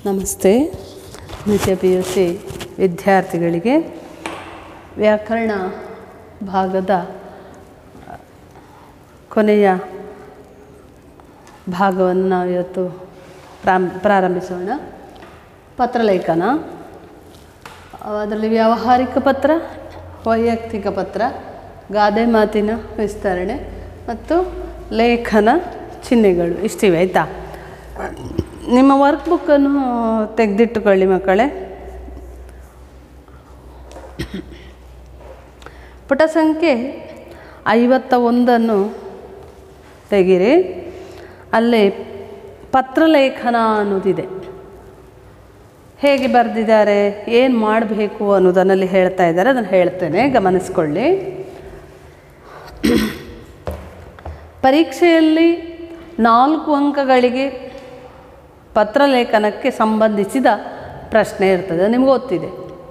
ನಮಸ್ತೆ ದ್ವಿತೀಯ P U C ವಿದ್ಯಾರ್ಥಿಗಳಿಗೆ ವ್ಯಾಕರಣ ಭಾಗದ ಕೊನೆಯ ಭಾಗವನ್ನು ನಾವು ಇವತ್ತು ಪ್ರಾಮ್ ಪ್ರಾರಂಭಿಸೋಣ ಪತ್ರಲೇಖನ ಅದರಲ್ಲಿ ವ್ಯಾವಹಾರಿಕ ಪತ್ರ ವೈಯಕ್ತಿಕ ಪತ್ರ ಗಾದೆ ಮಾತಿನ ವಿಸ್ತರಣೆ ಮತ್ತು ಲೇಖನ ಚಿಹ್ನೆಗಳು ಇಷ್ಟಿವೆ ಆಯಿತಾ ನಿಮ್ಮ ವರ್ಕ್ ಬುಕ್ಕನ್ನು ತೆಗೆದಿಟ್ಟುಕೊಳ್ಳಿ ಮಕ್ಕಳೇ ಪುಟ ಸಂಖ್ಯೆ ಐವತ್ತ ಒಂದನ್ನು ತೆಗಿರಿ ಅಲ್ಲಿ ಪತ್ರಲೇಖನ ಅನ್ನೋದಿದೆ ಹೇಗೆ ಬರೆದಿದ್ದಾರೆ ಏನು ಮಾಡಬೇಕು ಅನ್ನೋದನ್ನಲ್ಲಿ ಹೇಳ್ತಾ ಇದ್ದಾರೆ ಅದನ್ನು ಹೇಳ್ತೇನೆ ಗಮನಿಸ್ಕೊಳ್ಳಿ ಪರೀಕ್ಷೆಯಲ್ಲಿ ನಾಲ್ಕು ಅಂಕಗಳಿಗೆ ಪತ್ರಲೇಖನಕ್ಕೆ ಸಂಬಂಧಿಸಿದ ಪ್ರಶ್ನೆ ಇರ್ತದೆ ನಿಮ್ಗೆ ಗೊತ್ತಿದೆ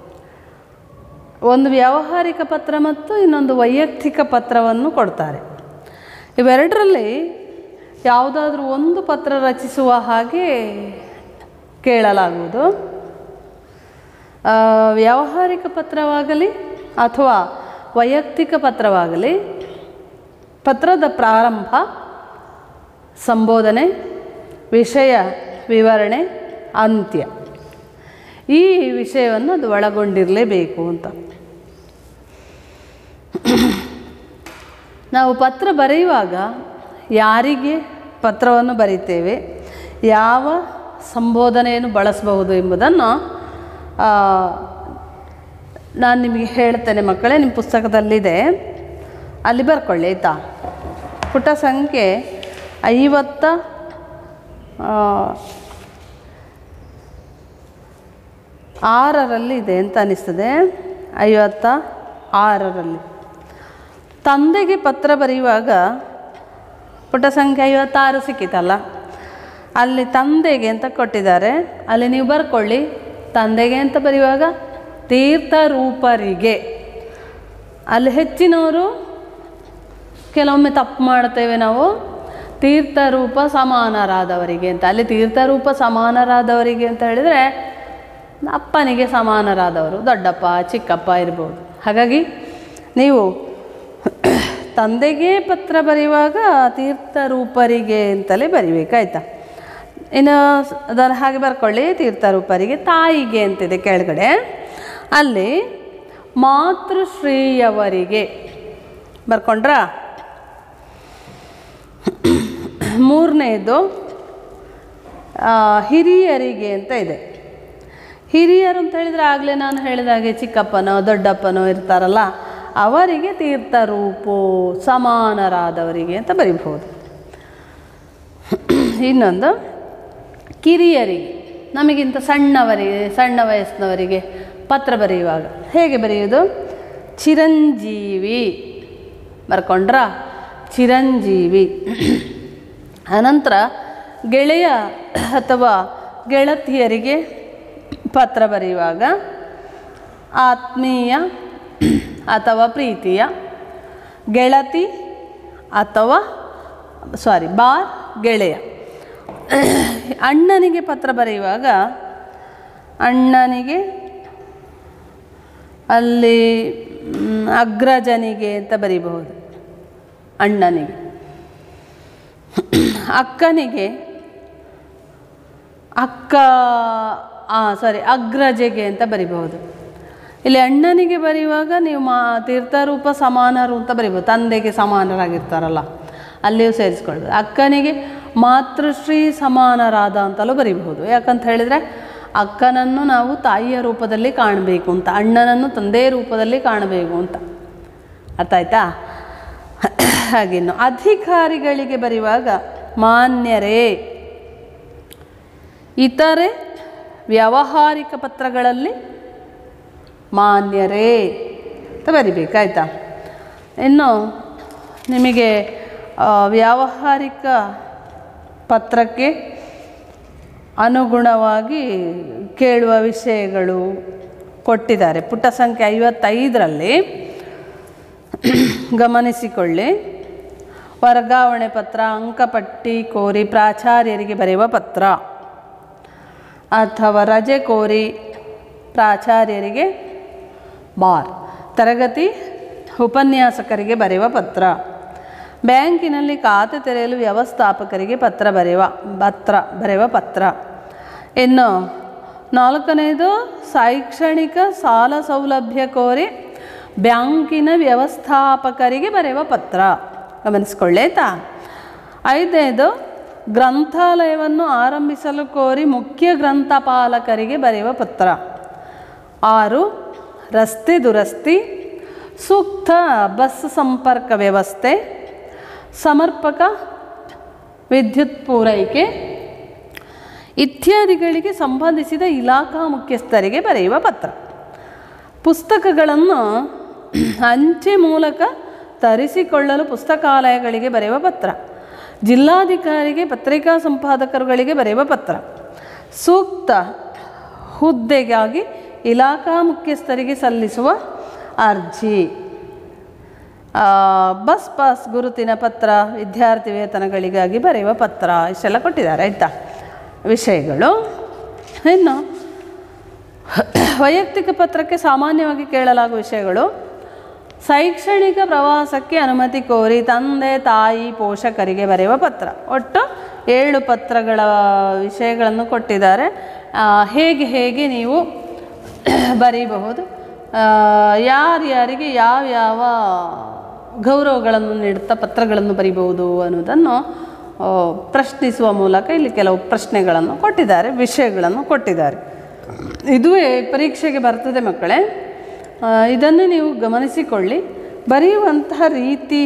ಒಂದು ವ್ಯಾವಹಾರಿಕ ಪತ್ರ ಮತ್ತು ಇನ್ನೊಂದು ವೈಯಕ್ತಿಕ ಪತ್ರವನ್ನು ಕೊಡ್ತಾರೆ ಇವೆರಡರಲ್ಲಿ ಯಾವುದಾದ್ರೂ ಒಂದು ಪತ್ರ ರಚಿಸುವ ಹಾಗೆ ಕೇಳಲಾಗುವುದು ಆ, ವ್ಯಾವಹಾರಿಕ ಪತ್ರವಾಗಲಿ ಅಥವಾ ವೈಯಕ್ತಿಕ ಪತ್ರವಾಗಲಿ ಪತ್ರದ ಪ್ರಾರಂಭ ಸಂಬೋಧನೆ ವಿಷಯ ವಿವರಣೆ ಅಂತ್ಯ ಈ ವಿಷಯವನ್ನು ಅದು ಒಳಗೊಂಡಿರಲೇಬೇಕು ಅಂತ ನಾವು ಪತ್ರ ಬರೆಯುವಾಗ ಯಾರಿಗೆ ಪತ್ರವನ್ನು ಬರೀತೇವೆ ಯಾವ ಸಂಬೋಧನೆಯನ್ನು ಬಳಸಬಹುದು ಎಂಬುದನ್ನು ಆ, ನಾನು ನಿಮಗೆ ಹೇಳ್ತೇನೆ ಮಕ್ಕಳೇ ನಿಮ್ಮ ಪುಸ್ತಕದಲ್ಲಿದೆ ಅಲ್ಲಿ ಬರ್ಕೊಳ್ಳಿ ಆಯಿತಾ ಪುಟ ಸಂಖ್ಯೆ ಐವತ್ತ ಆ, ಆರರಲ್ಲಿ ಇದೆ ಅಂತ ಅನಿಸ್ತದೆ ಐವತ್ತ ಆರರಲ್ಲಿ ತಂದೆಗೆ ಪತ್ರ ಬರೆಯುವಾಗ ಪುಟ ಸಂಖ್ಯೆ ಐವತ್ತಾರು ಸಿಕ್ಕಿತಲ್ಲ ಅಲ್ಲಿ ತಂದೆಗೆ ಅಂತ ಕೊಟ್ಟಿದ್ದಾರೆ ಅಲ್ಲಿ ನೀವು ಬರ್ಕೊಳ್ಳಿ ತಂದೆಗೆ ಅಂತ ಬರೆಯುವಾಗ ತೀರ್ಥರೂಪರಿಗೆ ಅಲ್ಲಿ ಹೆಚ್ಚಿನವರು ಕೆಲವೊಮ್ಮೆ ತಪ್ಪು ಮಾಡ್ತೇವೆ ನಾವು ತೀರ್ಥರೂಪ ಸಮಾನರಾದವರಿಗೆ ಅಂತ ಅಲ್ಲಿ ತೀರ್ಥರೂಪ ಸಮಾನರಾದವರಿಗೆ ಅಂತ ಹೇಳಿದರೆ ಅಪ್ಪನಿಗೆ ಸಮಾನರಾದವರು ದೊಡ್ಡಪ್ಪ ಚಿಕ್ಕಪ್ಪ ಇರ್ಬೋದು ಹಾಗಾಗಿ ನೀವು ತಂದೆಗೆ ಪತ್ರ ಬರೆಯುವಾಗ ತೀರ್ಥರೂಪರಿಗೆ ಅಂತಲೇ ಬರಿಬೇಕಾಯ್ತಾ ಇನ್ನು ಅದನ್ನು ಹಾಗೆ ಬರ್ಕೊಳ್ಳಿ ತೀರ್ಥರೂಪರಿಗೆ ತಾಯಿಗೆ ಅಂತಿದೆ ಕೆಳಗಡೆ ಅಲ್ಲಿ ಮಾತೃಶ್ರೀಯವರಿಗೆ ಬರ್ಕೊಂಡ್ರಾ ಮೂರನೇದು ಆ, ಹಿರಿಯರಿಗೆ ಅಂತ ಇದೆ ಹಿರಿಯರು ಅಂತ ಹೇಳಿದರೆ ಆಗಲೇ ನಾನು ಹೇಳಿದಾಗೆ ಚಿಕ್ಕಪ್ಪನೋ ದೊಡ್ಡಪ್ಪನೋ ಇರ್ತಾರಲ್ಲ ಅವರಿಗೆ ತೀರ್ಥರೂಪೋ ಸಮಾನರಾದವರಿಗೆ ಅಂತ ಬರಿಬಹುದು ಇನ್ನೊಂದು ಕಿರಿಯರಿಗೆ ನಮಗಿಂತ ಸಣ್ಣವರಿಗೆ ಸಣ್ಣ ವಯಸ್ಸಿನವರಿಗೆ ಪತ್ರ ಬರೆಯುವಾಗ ಹೇಗೆ ಬರೆಯುವುದು ಚಿರಂಜೀವಿ ಬರ್ಕೊಂಡ್ರ ಚಿರಂಜೀವಿ ಅನಂತರ ಗೆಳೆಯ ಅಥವಾ ಗೆಳತಿಯರಿಗೆ ಪತ್ರ ಬರೆಯುವಾಗ ಆತ್ಮೀಯ ಅಥವಾ ಪ್ರೀತಿಯ ಗೆಳತಿ ಅಥವಾ ಸಾರಿ ಬಾ ಗೆಳೆಯ ಅಣ್ಣನಿಗೆ ಪತ್ರ ಬರೆಯುವಾಗ ಅಣ್ಣನಿಗೆ ಅಲ್ಲಿ ಮ್, ಅಗ್ರಜನಿಗೆ ಅಂತ ಬರೀಬಹುದು ಅಣ್ಣನಿಗೆ ಅಕ್ಕನಿಗೆ ಅಕ್ಕ ಸಾರಿ ಅಗ್ರಜೆಗೆ ಅಂತ ಬರಿಬಹುದು ಇಲ್ಲಿ ಅಣ್ಣನಿಗೆ ಬರೆಯುವಾಗ ನೀವು ಮಾ ತೀರ್ಥರೂಪ ಸಮಾನರು ಅಂತ ಬರಿಬೋದು ತಂದೆಗೆ ಸಮಾನರಾಗಿರ್ತಾರಲ್ಲ ಅಲ್ಲಿಯೂ ಸೇರಿಸ್ಕೊಳ್ಬೋದು ಅಕ್ಕನಿಗೆ ಮಾತೃಶ್ರೀ ಸಮಾನರಾದ ಅಂತಲೂ ಬರಿಬಹುದು ಯಾಕಂತ ಹೇಳಿದರೆ ಅಕ್ಕನನ್ನು ನಾವು ತಾಯಿಯ ರೂಪದಲ್ಲಿ ಕಾಣಬೇಕು ಅಂತ ಅಣ್ಣನನ್ನು ತಂದೆಯ ರೂಪದಲ್ಲಿ ಕಾಣಬೇಕು ಅಂತ ಅರ್ಥ ಆಯ್ತಾ ಹಾಗಿನ್ನು ಅಧಿಕಾರಿಗಳಿಗೆ ಬರೆಯುವಾಗ ಮಾನ್ಯರೇ ಇತರೆ ವ್ಯಾವಹಾರಿಕ ಪತ್ರಗಳಲ್ಲಿ ಮಾನ್ಯರೇ ಅಂತ ಬರಿಬೇಕಾಯ್ತಾ ಇನ್ನು ನಿಮಗೆ ಆ, ವ್ಯಾವಹಾರಿಕ ಪತ್ರಕ್ಕೆ ಅನುಗುಣವಾಗಿ ಕೇಳುವ ವಿಷಯಗಳು ಕೊಟ್ಟಿದ್ದಾರೆ ಪುಟ ಸಂಖ್ಯೆ ಐವತ್ತೈದರಲ್ಲಿ ಗಮನಿಸಿಕೊಳ್ಳಿ ವರ್ಗಾವಣೆ ಪತ್ರ ಅಂಕಪಟ್ಟಿ ಕೋರಿ ಪ್ರಾಚಾರ್ಯರಿಗೆ ಬರೆಯುವ ಪತ್ರ ಅಥವಾ ರಜೆ ಕೋರಿ ಪ್ರಾಚಾರ್ಯರಿಗೆ ಬಾರ್ ತರಗತಿ ಉಪನ್ಯಾಸಕರಿಗೆ ಬರೆಯುವ ಪತ್ರ ಬ್ಯಾಂಕಿನಲ್ಲಿ ಖಾತೆ ತೆರೆಯಲು ವ್ಯವಸ್ಥಾಪಕರಿಗೆ ಪತ್ರ ಬರೆಯುವ ಪತ್ರ ಬರೆಯುವ ಪತ್ರ ಇನ್ನು ನಾಲ್ಕನೇದು ಶೈಕ್ಷಣಿಕ ಸಾಲ ಸೌಲಭ್ಯ ಕೋರಿ ಬ್ಯಾಂಕಿನ ವ್ಯವಸ್ಥಾಪಕರಿಗೆ ಬರೆಯುವ ಪತ್ರ ಗಮನಿಸ್ಕೊಳ್ಳಿ ಆಯ್ತಾ ಐದನೇದು ಗ್ರಂಥಾಲಯವನ್ನು ಆರಂಭಿಸಲು ಕೋರಿ ಮುಖ್ಯ ಗ್ರಂಥಪಾಲಕರಿಗೆ ಬರೆಯುವ ಪತ್ರ ಆರು ರಸ್ತೆ ದುರಸ್ತಿ ಸೂಕ್ತ ಬಸ್ ಸಂಪರ್ಕ ವ್ಯವಸ್ಥೆ ಸಮರ್ಪಕ ವಿದ್ಯುತ್ ಪೂರೈಕೆ ಇತ್ಯಾದಿಗಳಿಗೆ ಸಂಬಂಧಿಸಿದ ಇಲಾಖಾ ಮುಖ್ಯಸ್ಥರಿಗೆ ಬರೆಯುವ ಪತ್ರ ಪುಸ್ತಕಗಳನ್ನು ಅಂಚೆ ಮೂಲಕ ತರಿಸಿಕೊಳ್ಳಲು ಪುಸ್ತಕಾಲಯಗಳಿಗೆ ಬರೆಯುವ ಪತ್ರ ಜಿಲ್ಲಾಧಿಕಾರಿಗೆ ಪತ್ರಿಕಾ ಸಂಪಾದಕರುಗಳಿಗೆ ಬರೆಯುವ ಪತ್ರ ಸೂಕ್ತ ಹುದ್ದೆಗಾಗಿ ಇಲಾಖಾ ಮುಖ್ಯಸ್ಥರಿಗೆ ಸಲ್ಲಿಸುವ ಅರ್ಜಿ ಆ, ಬಸ್ ಪಾಸ್ ಗುರುತಿನ ಪತ್ರ ವಿದ್ಯಾರ್ಥಿ ವೇತನಗಳಿಗಾಗಿ ಬರೆಯುವ ಪತ್ರ ಇಷ್ಟೆಲ್ಲ ಕೊಟ್ಟಿದ್ದಾರೆ ಆಯಿತಾ ವಿಷಯಗಳು ಇನ್ನು ವೈಯಕ್ತಿಕ ಪತ್ರಕ್ಕೆ ಸಾಮಾನ್ಯವಾಗಿ ಕೇಳಲಾಗುವ ವಿಷಯಗಳು ಶೈಕ್ಷಣಿಕ ಪ್ರವಾಸಕ್ಕೆ ಅನುಮತಿ ಕೋರಿ ತಂದೆ ತಾಯಿ ಪೋಷಕರಿಗೆ ಬರೆಯುವ ಪತ್ರ ಒಟ್ಟು ಏಳು ಪತ್ರಗಳ ವಿಷಯಗಳನ್ನು ಕೊಟ್ಟಿದ್ದಾರೆ ಆ, ಹೇಗೆ ಹೇಗೆ ನೀವು ಬರೀಬಹುದು ಆ, ಯಾರ್ಯಾರಿಗೆ ಯಾವ್ಯಾವ ಗೌರವಗಳನ್ನು ನೀಡುತ್ತಾ ಪತ್ರಗಳನ್ನು ಬರಿಬಹುದು ಅನ್ನೋದನ್ನು ಆ, ಪ್ರಶ್ನಿಸುವ ಮೂಲಕ ಇಲ್ಲಿ ಕೆಲವು ಪ್ರಶ್ನೆಗಳನ್ನು ಕೊಟ್ಟಿದ್ದಾರೆ ವಿಷಯಗಳನ್ನು ಕೊಟ್ಟಿದ್ದಾರೆ ಇದುವೇ ಪರೀಕ್ಷೆಗೆ ಬರ್ತದೆ ಮಕ್ಕಳೇ ಆ, ಇದನ್ನು ನೀವು ಗಮನಿಸಿಕೊಳ್ಳಿ ಬರೆಯುವಂತಹ ರೀತಿ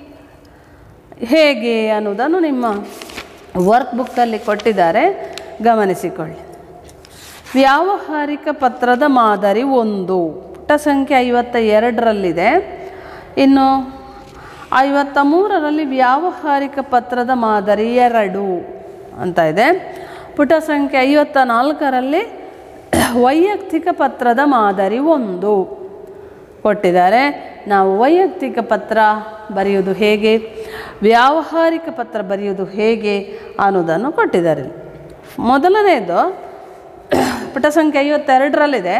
ಹೇಗೆ ಅನ್ನೋದನ್ನು ನಿಮ್ಮ ವರ್ಕ್ ಬುಕ್ಕಲ್ಲಿ ಕೊಟ್ಟಿದ್ದಾರೆ ಗಮನಿಸಿಕೊಳ್ಳಿ ವ್ಯಾವಹಾರಿಕ ಪತ್ರದ ಮಾದರಿ ಒಂದು ಪುಟ ಸಂಖ್ಯೆ ಐವತ್ತ ಎರಡರಲ್ಲಿದೆ ಇನ್ನು ಐವತ್ತ ಮೂರರಲ್ಲಿ ವ್ಯಾವಹಾರಿಕ ಪತ್ರದ ಮಾದರಿ ಎರಡು ಅಂತ ಇದೆ ಪುಟ ಸಂಖ್ಯೆ ಐವತ್ತ ನಾಲ್ಕರಲ್ಲಿ ವೈಯಕ್ತಿಕ ಪತ್ರದ ಮಾದರಿ ಒಂದು ಕೊಟ್ಟಿದ್ದಾರೆ ನಾವು ವೈಯಕ್ತಿಕ ಪತ್ರ ಬರೆಯುವುದು ಹೇಗೆ ವ್ಯಾವಹಾರಿಕ ಪತ್ರ ಬರೆಯುವುದು ಹೇಗೆ ಅನ್ನೋದನ್ನು ಕೊಟ್ಟಿದ್ದಾರೆ ಇಲ್ಲಿ. ಮೊದಲನೆಯದು ಪುಟ ಸಂಖ್ಯೆ ಐವತ್ತೆರಡರಲ್ಲಿದೆ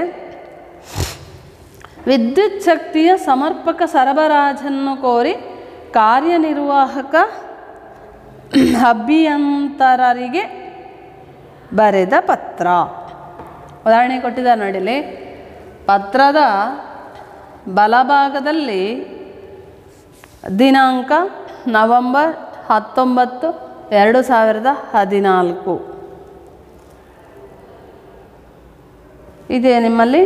ವಿದ್ಯುತ್ ಶಕ್ತಿಯ ಸಮರ್ಪಕ ಸರಬರಾಜನ್ನು ಕೋರಿ ಕಾರ್ಯನಿರ್ವಾಹಕ ಅಭಿಯಂತರರಿಗೆ ಬರೆದ ಪತ್ರ ಉದಾಹರಣೆ ಕೊಟ್ಟಿದ್ದಾರೆ ನೋಡಿಲಿ ಪತ್ರದ ಬಲಭಾಗದಲ್ಲಿ ದಿನಾಂಕ ನವಂಬರ್ ಹತ್ತೊಂಬತ್ತು ಎರಡು ಸಾವಿರದ ಹದಿನಾಲ್ಕು ಇದೆ ನಿಮ್ಮಲ್ಲಿ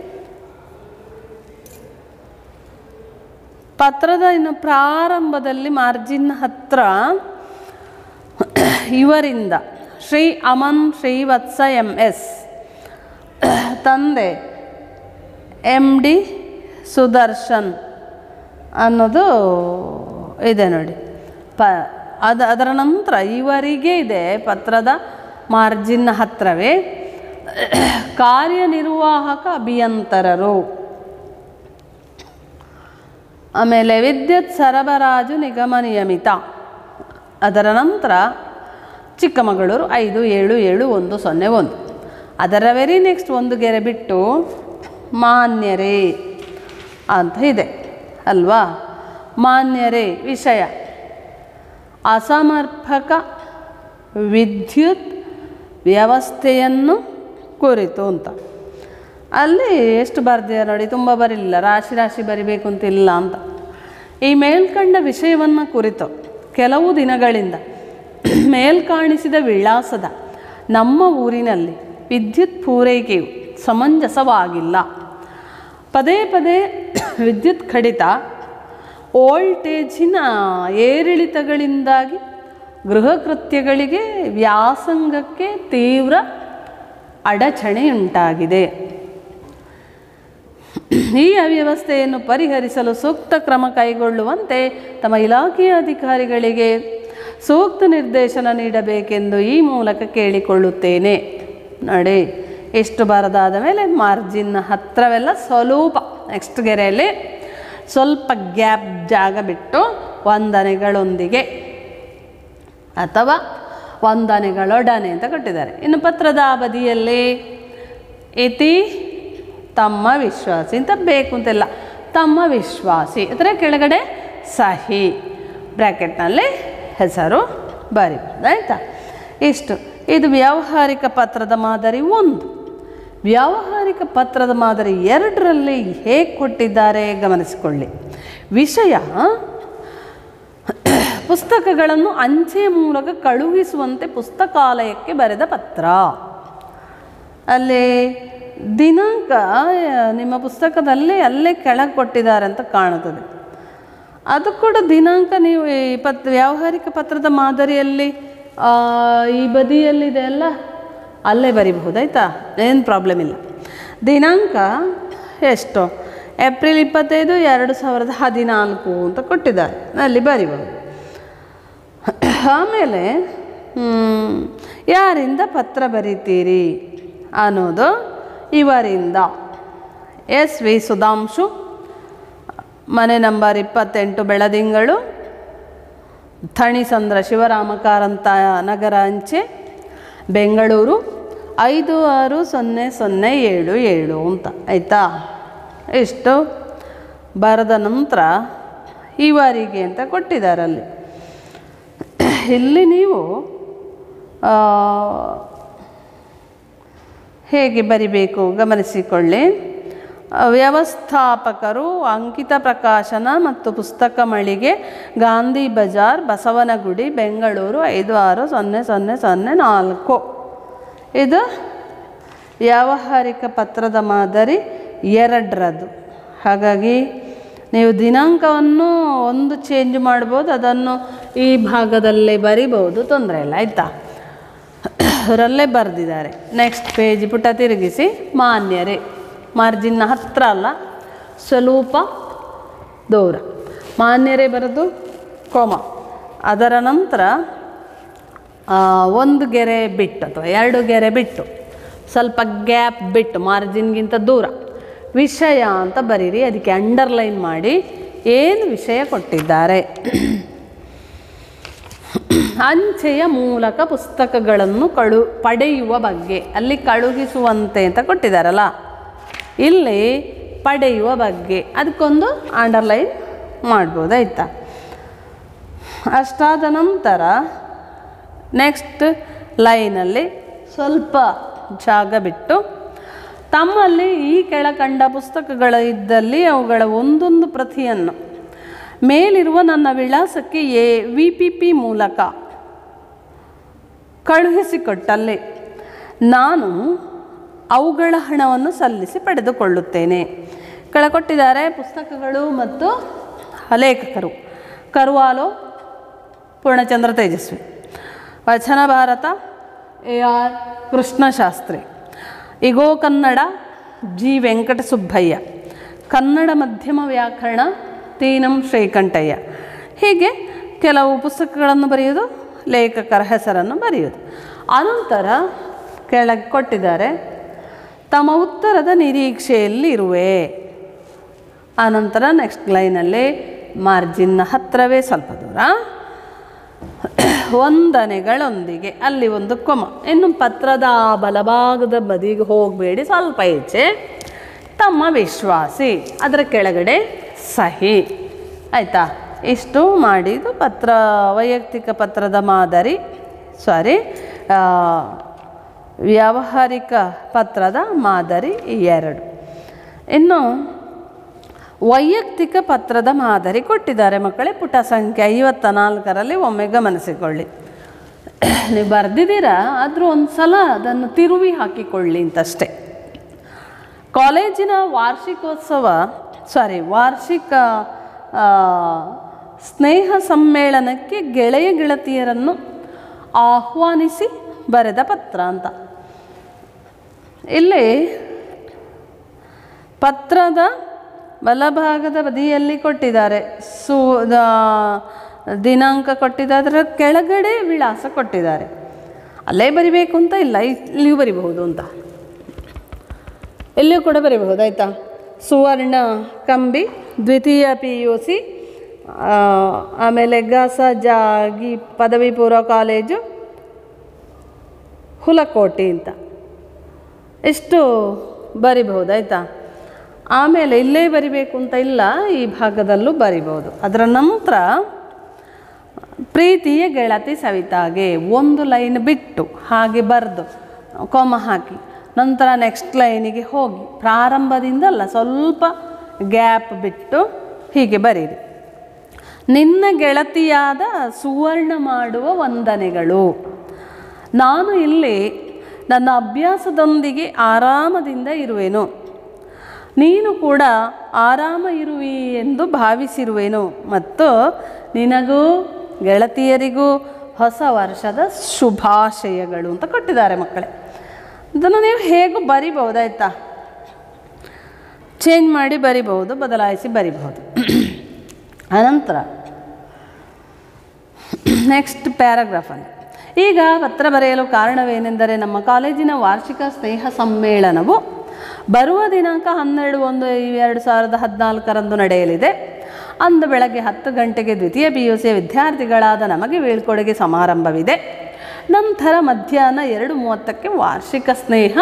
ಪತ್ರದ ಇನ್ನು ಪ್ರಾರಂಭದಲ್ಲಿ ಮಾರ್ಜಿನ್ ಹತ್ರ ಇವರಿಂದ ಶ್ರೀ ಅಮನ್ ಶ್ರೀವತ್ಸ ಎಂ ಎಸ್ ತಂದೆ ಎಮ್ ಡಿ ಸುದರ್ಶನ್ ಅನ್ನೋದು ಇದೆ ನೋಡಿ ಪ ಅದ ಅದರ ನಂತರ ಇವರಿಗೆ ಇದೆ ಪತ್ರದ ಮಾರ್ಜಿನ್ ಹತ್ರವೇ ಕಾರ್ಯನಿರ್ವಾಹಕ ಅಭಿಯಂತರರು ಆಮೇಲೆ ವಿದ್ಯುತ್ ಸರಬರಾಜು ನಿಗಮ ನಿಯಮಿತ ಅದರ ನಂತರ ಚಿಕ್ಕಮಗಳೂರು ಐದು ಏಳು ಏಳು ಒಂದು ಸೊನ್ನೆ ಒಂದು ಅದರ ವೆರಿ ನೆಕ್ಸ್ಟ್ ಒಂದು ಗೆರೆ ಬಿಟ್ಟು ಮಾನ್ಯರೇ ಅಂತ ಇದೆ ಅಲ್ವಾ ಮಾನ್ಯರೇ ವಿಷಯ ಅಸಮರ್ಪಕ ವಿದ್ಯುತ್ ವ್ಯವಸ್ಥೆಯನ್ನು ಕುರಿತು ಅಂತ ಅಲ್ಲಿ ಎಷ್ಟು ಬರ್ದಿದೆ ನೋಡಿ ತುಂಬ ಬರಲಿಲ್ಲ ರಾಶಿ ರಾಶಿ ಬರಿಬೇಕು ಅಂತಿಲ್ಲ ಅಂತ ಈ ಮೇಲ್ಕಂಡ ವಿಷಯವನ್ನು ಕುರಿತು ಕೆಲವು ದಿನಗಳಿಂದ ಮೇಲ್ಕಾಣಿಸಿದ ವಿಳಾಸದ ನಮ್ಮ ಊರಿನಲ್ಲಿ ವಿದ್ಯುತ್ ಪೂರೈಕೆಯು ಸಮಂಜಸವಾಗಿಲ್ಲ ಪದೇ ಪದೇ ವಿದ್ಯುತ್ ಕಡಿತ ವೋಲ್ಟೇಜಿನ ಏರಿಳಿತಗಳಿಂದಾಗಿ ಗೃಹ ಕೃತ್ಯಗಳಿಗೆ ವ್ಯಾಸಂಗಕ್ಕೆ ತೀವ್ರ ಅಡಚಣೆಯುಂಟಾಗಿದೆ ಈ ಅವ್ಯವಸ್ಥೆಯನ್ನು ಪರಿಹರಿಸಲು ಸೂಕ್ತ ಕ್ರಮ ಕೈಗೊಳ್ಳುವಂತೆ ತಮ್ಮ ಇಲಾಖೆಯ ಅಧಿಕಾರಿಗಳಿಗೆ ಸೂಕ್ತ ನಿರ್ದೇಶನ ನೀಡಬೇಕೆಂದು ಈ ಮೂಲಕ ಕೇಳಿಕೊಳ್ಳುತ್ತೇನೆ ನೋಡಿ ಎಷ್ಟು ಬರದಾದ ಮೇಲೆ ಮಾರ್ಜಿನ್ ಹತ್ರವೆಲ್ಲ ಸ್ವಲ್ಪ ನೆಕ್ಸ್ಟ್ ಗೆರೆಯಲ್ಲಿ ಸ್ವಲ್ಪ ಗ್ಯಾಪ್ ಜಾಗ ಬಿಟ್ಟು ವಂದನೆಗಳೊಂದಿಗೆ ಅಥವಾ ವಂದನೆಗಳೊಡನೆ ಅಂತ ಕೊಟ್ಟಿದ್ದಾರೆ ಇನ್ನು ಪತ್ರದ ಬದಿಯಲ್ಲಿ ಇತಿ ತಮ್ಮ ವಿಶ್ವಾಸಿ ಅಂತ ಬೇಕು ಅಂತೆಲ್ಲ ತಮ್ಮ ವಿಶ್ವಾಸಿ ಅದರ ಕೆಳಗಡೆ ಸಹಿ ಬ್ರ್ಯಾಕೆಟ್ನಲ್ಲಿ ಹೆಸರು ಬರಿಬೋದು ಆಯಿತಾ ಇಷ್ಟು ಇದು ವ್ಯಾವಹಾರಿಕ ಪತ್ರದ ಮಾದರಿ ಒಂದು ವ್ಯಾವಹಾರಿಕ ಪತ್ರದ ಮಾದರಿ ಎರಡರಲ್ಲಿ ಹೇಗೆ ಕೊಟ್ಟಿದ್ದಾರೆ ಗಮನಿಸಿಕೊಳ್ಳಿ ವಿಷಯ ಪುಸ್ತಕಗಳನ್ನು ಅಂಚೆ ಮೂಲಕ ಕಳುಹಿಸುವಂತೆ ಪುಸ್ತಕಾಲಯಕ್ಕೆ ಬರೆದ ಪತ್ರ ಅಲ್ಲಿ ದಿನಾಂಕ ಆ, ನಿಮ್ಮ ಪುಸ್ತಕದಲ್ಲಿ ಅಲ್ಲೇ ಕೆಳಗೆ ಕೊಟ್ಟಿದ್ದಾರೆ ಅಂತ ಕಾಣುತ್ತದೆ ಅದು ಕೂಡ ದಿನಾಂಕ ನೀವು ಈ ಪತ್ ವ್ಯಾವಹಾರಿಕ ಪತ್ರದ ಮಾದರಿಯಲ್ಲಿ ಆ, ಈ ಬದಿಯಲ್ಲಿದೆ ಅಲ್ಲ ಅಲ್ಲೇ ಬರಿಬಹುದು ಆಯಿತಾ ಏನು ಪ್ರಾಬ್ಲಮ್ ಇಲ್ಲ ದಿನಾಂಕ ಎಷ್ಟು ಏಪ್ರಿಲ್ ಇಪ್ಪತ್ತೈದು ಎರಡು ಸಾವಿರದ ಹದಿನಾಲ್ಕು ಅಂತ ಕೊಟ್ಟಿದ್ದಾರೆ ಅಲ್ಲಿ ಬರಿಬಹುದು ಆಮೇಲೆ ಹ್ಮ್, ಯಾರಿಂದ ಪತ್ರ ಬರೀತೀರಿ ಅನ್ನೋದು ಇವರಿಂದ ಎಸ್ ವಿ ಸುಧಾಂಶು ಮನೆ ನಂಬರ್ ಇಪ್ಪತ್ತೆಂಟು ಬೆಳದಿಂಗಳು ಥಣಿಸಂದ್ರ ಶಿವರಾಮ ಕಾರಂತ ನಗರ ಅಂಚೆ ಬೆಂಗಳೂರು ಐದು ಆರು ಸೊನ್ನೆ ಸೊನ್ನೆ ಏಳು ಏಳು ಅಂತ ಆಯಿತಾ ಇಷ್ಟು ಬರೆದ ನಂತರ ಇವರಿಗೆ ಅಂತ ಕೊಟ್ಟಿದ್ದಾರೆ ಅಲ್ಲಿ ಇಲ್ಲಿ ನೀವು ಆ, ಹೇಗೆ ಬರಿಬೇಕು ಗಮನಿಸಿಕೊಳ್ಳಿ ಆ, ವ್ಯವಸ್ಥಾಪಕರು ಅಂಕಿತ ಪ್ರಕಾಶನ ಮತ್ತು ಪುಸ್ತಕ ಮಳಿಗೆ ಗಾಂಧಿ ಬಜಾರ್ ಬಸವನಗುಡಿ ಬೆಂಗಳೂರು ಐದು ಆರು ಸೊನ್ನೆ ಸೊನ್ನೆ ಸೊನ್ನೆ ನಾಲ್ಕು ಇದು ವ್ಯಾವಹಾರಿಕ ಪತ್ರದ ಮಾದರಿ ಎರಡರದ್ದು ಹಾಗಾಗಿ ನೀವು ದಿನಾಂಕವನ್ನು ಒಂದು ಚೇಂಜ್ ಮಾಡ್ಬೋದು ಅದನ್ನು ಈ ಭಾಗದಲ್ಲೇ ಬರಿಬೋದು ತೊಂದರೆ ಇಲ್ಲ ಆಯಿತಾ ಅವರಲ್ಲೇ ಬರೆದಿದ್ದಾರೆ ನೆಕ್ಸ್ಟ್ ಪೇಜ್ ಪುಟ ತಿರುಗಿಸಿ ಮಾನ್ಯರೇ ಮಾರ್ಜಿನ್ನ ಹತ್ರ ಅಲ್ಲ ಸ್ವಲ್ಪ ದೂರ ಮಾನ್ಯರೇ ಬರೆದು ಕೋಮ ಅದರ ನಂತರ ಆ, ಒಂದು ಗೆರೆ ಬಿಟ್ಟು ಅಥವಾ ಎರಡು ಗೆರೆ ಬಿಟ್ಟು ಸ್ವಲ್ಪ ಗ್ಯಾಪ್ ಬಿಟ್ಟು ಮಾರ್ಜಿನ್ಗಿಂತ ದೂರ ವಿಷಯ ಅಂತ ಬರೀರಿ ಅದಕ್ಕೆ ಅಂಡರ್ಲೈನ್ ಮಾಡಿ ಏನು ವಿಷಯ ಕೊಟ್ಟಿದ್ದಾರೆ ಅಂಚೆಯ ಮೂಲಕ ಪುಸ್ತಕಗಳನ್ನು ಕಳು ಪಡೆಯುವ ಬಗ್ಗೆ ಅಲ್ಲಿ ಕಳುಹಿಸುವಂತೆ ಅಂತ ಕೊಟ್ಟಿದ್ದಾರಲ್ಲ ಇಲ್ಲಿ ಪಡೆಯುವ ಬಗ್ಗೆ ಅದಕ್ಕೊಂದು ಅಂಡರ್ಲೈನ್ ಮಾಡ್ಬೋದು ಆಯಿತಾ ಅಷ್ಟಾದ ನಂತರ ನೆಕ್ಸ್ಟ್ ಲೈನಲ್ಲಿ ಸ್ವಲ್ಪ ಜಾಗ ಬಿಟ್ಟು ತಮ್ಮಲ್ಲಿ ಈ ಕೆಳಕಂಡ ಪುಸ್ತಕಗಳ ಇದ್ದಲ್ಲಿ ಅವುಗಳ ಒಂದೊಂದು ಪ್ರತಿಯನ್ನು ಮೇಲಿರುವ ನನ್ನ ವಿಳಾಸಕ್ಕೆ ಎ ವಿ ಪಿ ಪಿ ಮೂಲಕ ಕಳುಹಿಸಿಕೊಟ್ಟಲ್ಲಿ ನಾನು ಅವುಗಳ ಹಣವನ್ನು ಸಲ್ಲಿಸಿ ಪಡೆದುಕೊಳ್ಳುತ್ತೇನೆ ಕೆಳಕೊಟ್ಟಿದ್ದಾರೆ ಪುಸ್ತಕಗಳು ಮತ್ತು ಲೇಖಕರು ಕರುವಾಲೋ ಪೂರ್ಣಚಂದ್ರ ತೇಜಸ್ವಿ ವಚನ ಭಾರತ ಎ ಆರ್ ಕೃಷ್ಣಶಾಸ್ತ್ರಿ ಇಗೋ ಕನ್ನಡ ಜಿ ವೆಂಕಟ ಸುಬ್ಬಯ್ಯ ಕನ್ನಡ ಮಧ್ಯಮ ವ್ಯಾಕರಣ ತೀನಂ ಶ್ರೀಕಂಠಯ್ಯ ಹೀಗೆ ಕೆಲವು ಪುಸ್ತಕಗಳನ್ನು ಬರೆಯೋದು ಲೇಖಕರ ಹೆಸರನ್ನು ಬರೆಯೋದು ಅನಂತರ ಕೆಳಗೆ ಕೊಟ್ಟಿದ್ದಾರೆ ತಮ್ಮ ಉತ್ತರದ ನಿರೀಕ್ಷೆಯಲ್ಲಿ ಇರುವೆ ಆನಂತರ ನೆಕ್ಸ್ಟ್ ಲೈನಲ್ಲಿ ಮಾರ್ಜಿನ್ನ ಹತ್ತಿರವೇ ಸ್ವಲ್ಪ ದೂರ ವಂದನೆಗಳೊಂದಿಗೆ ಅಲ್ಲಿ ಒಂದು ಕೊಮ ಇನ್ನು ಪತ್ರದ ಆ ಬಲಭಾಗದ ಬದಿಗೆ ಹೋಗಬೇಡಿ ಸ್ವಲ್ಪ ಈಚೆ ತಮ್ಮ ವಿಶ್ವಾಸಿ ಅದರ ಕೆಳಗಡೆ ಸಹಿ ಆಯಿತಾ ಇಷ್ಟು ಮಾಡಿದ್ದು ಪತ್ರ ವೈಯಕ್ತಿಕ ಪತ್ರದ ಮಾದರಿ ಸಾರಿ ವ್ಯಾವಹಾರಿಕ ಪತ್ರದ ಮಾದರಿ ಎರಡು ಇನ್ನು ವೈಯಕ್ತಿಕ ಪತ್ರದ ಮಾದರಿ ಕೊಟ್ಟಿದ್ದಾರೆ ಮಕ್ಕಳೇ ಪುಟ ಸಂಖ್ಯೆ ಐವತ್ತ ನಾಲ್ಕರಲ್ಲಿ ಒಮ್ಮೆ ಗಮನಿಸಿಕೊಳ್ಳಿ ನೀವು ಬರೆದಿದ್ದೀರಾ ಆದರೂ ಒಂದು ಸಲ ಅದನ್ನು ತಿರುವಿ ಹಾಕಿಕೊಳ್ಳಿ ಅಂತಷ್ಟೇ ಕಾಲೇಜಿನ ವಾರ್ಷಿಕೋತ್ಸವ ಸಾರಿ ವಾರ್ಷಿಕ ಆ, ಸ್ನೇಹ ಸಮ್ಮೇಳನಕ್ಕೆ ಗೆಳೆಯ ಗೆಳತಿಯರನ್ನು ಆಹ್ವಾನಿಸಿ ಬರೆದ ಪತ್ರ ಅಂತ ಇಲ್ಲಿ ಪತ್ರದ ಬಲಭಾಗದ ಬದಿಯಲ್ಲಿ ಕೊಟ್ಟಿದ್ದಾರೆ ಸು ದ- ದಿನಾಂಕ ಕೊಟ್ಟಿದ್ದಾರೆ ಅದರ ಕೆಳಗಡೆ ವಿಳಾಸ ಕೊಟ್ಟಿದ್ದಾರೆ ಅಲ್ಲೇ ಬರಿಬೇಕು ಅಂತ ಇಲ್ಲ ಇಲ್ಲಿಯೂ ಬರಿಬಹುದು ಅಂತ ಇಲ್ಲಿಯೂ ಕೂಡ ಬರಿಬಹುದು ಆಯಿತಾ ಸುವರ್ಣ ಕಂಬಿ ದ್ವಿತೀಯ ಪಿ ಯು ಸಿ ಆಮೇಲೆ ಗಸ ಜಾಗಿ ಪದವಿ ಪೂರ್ವ ಕಾಲೇಜು ಹುಲಕೋಟಿ ಅಂತ ಇಷ್ಟು ಬರಿಬಹುದು ಆಯಿತಾ ಆಮೇಲೆ ಇಲ್ಲೇ ಬರಿಬೇಕು ಅಂತ ಇಲ್ಲ ಈ ಭಾಗದಲ್ಲೂ ಬರಿಬೋದು ಅದರ ನಂತರ ಪ್ರೀತಿಯ ಗೆಳತಿ ಸವಿತಾಗೆ ಒಂದು ಲೈನ್ ಬಿಟ್ಟು ಹಾಗೆ ಬರೆದು ಕೊಮ ಹಾಕಿ ನಂತರ ನೆಕ್ಸ್ಟ್ ಲೈನಿಗೆ ಹೋಗಿ ಪ್ರಾರಂಭದಿಂದ ಅಲ್ಲ ಸ್ವಲ್ಪ ಗ್ಯಾಪ್ ಬಿಟ್ಟು ಹೀಗೆ ಬರೀರಿ ನಿನ್ನ ಗೆಳತಿಯಾದ ಸುವರ್ಣ ಮಾಡುವ ವಂದನೆಗಳು ನಾನು ಇಲ್ಲಿ ನನ್ನ ಅಭ್ಯಾಸದೊಂದಿಗೆ ಆರಾಮದಿಂದ ಇರುವೆನು ನೀನು ಕೂಡ ಆರಾಮ ಇರುವಿ ಎಂದು ಭಾವಿಸಿರುವೆನು ಮತ್ತು ನಿನಗೂ ಗೆಳತಿಯರಿಗೂ ಹೊಸ ವರ್ಷದ ಶುಭಾಶಯಗಳು ಅಂತ ಕೊಟ್ಟಿದ್ದಾರೆ ಮಕ್ಕಳೇ ಇದನ್ನು ನೀವು ಹೇಗೂ ಬರಿಬಹುದಾಯ್ತಾ ಚೇಂಜ್ ಮಾಡಿ ಬರಿಬಹುದು ಬದಲಾಯಿಸಿ ಬರಿಬಹುದು ಅನಂತರ ನೆಕ್ಸ್ಟ್ ಪ್ಯಾರಾಗ್ರಾಫಲ್ಲಿ ಈಗ ಪತ್ರ ಬರೆಯಲು ಕಾರಣವೇನೆಂದರೆ ನಮ್ಮ ಕಾಲೇಜಿನ ವಾರ್ಷಿಕ ಸ್ನೇಹ ಸಮ್ಮೇಳನವು ಬರುವ ದಿನಾಂಕ ಹನ್ನೆರಡು ಒಂದು ಎರಡು ಸಾವಿರದ ಹದಿನಾಲ್ಕರಂದು ನಡೆಯಲಿದೆ ಅಂದು ಬೆಳಗ್ಗೆ ಹತ್ತು ಗಂಟೆಗೆ ದ್ವಿತೀಯ ಪಿ ಯು ಸಿಯ ವಿದ್ಯಾರ್ಥಿಗಳಾದ ನಮಗೆ ಬೀಳ್ಕೊಡುಗೆ ಸಮಾರಂಭವಿದೆ ನಂತರ ಮಧ್ಯಾಹ್ನ ಎರಡು ಮೂವತ್ತಕ್ಕೆ ವಾರ್ಷಿಕ ಸ್ನೇಹ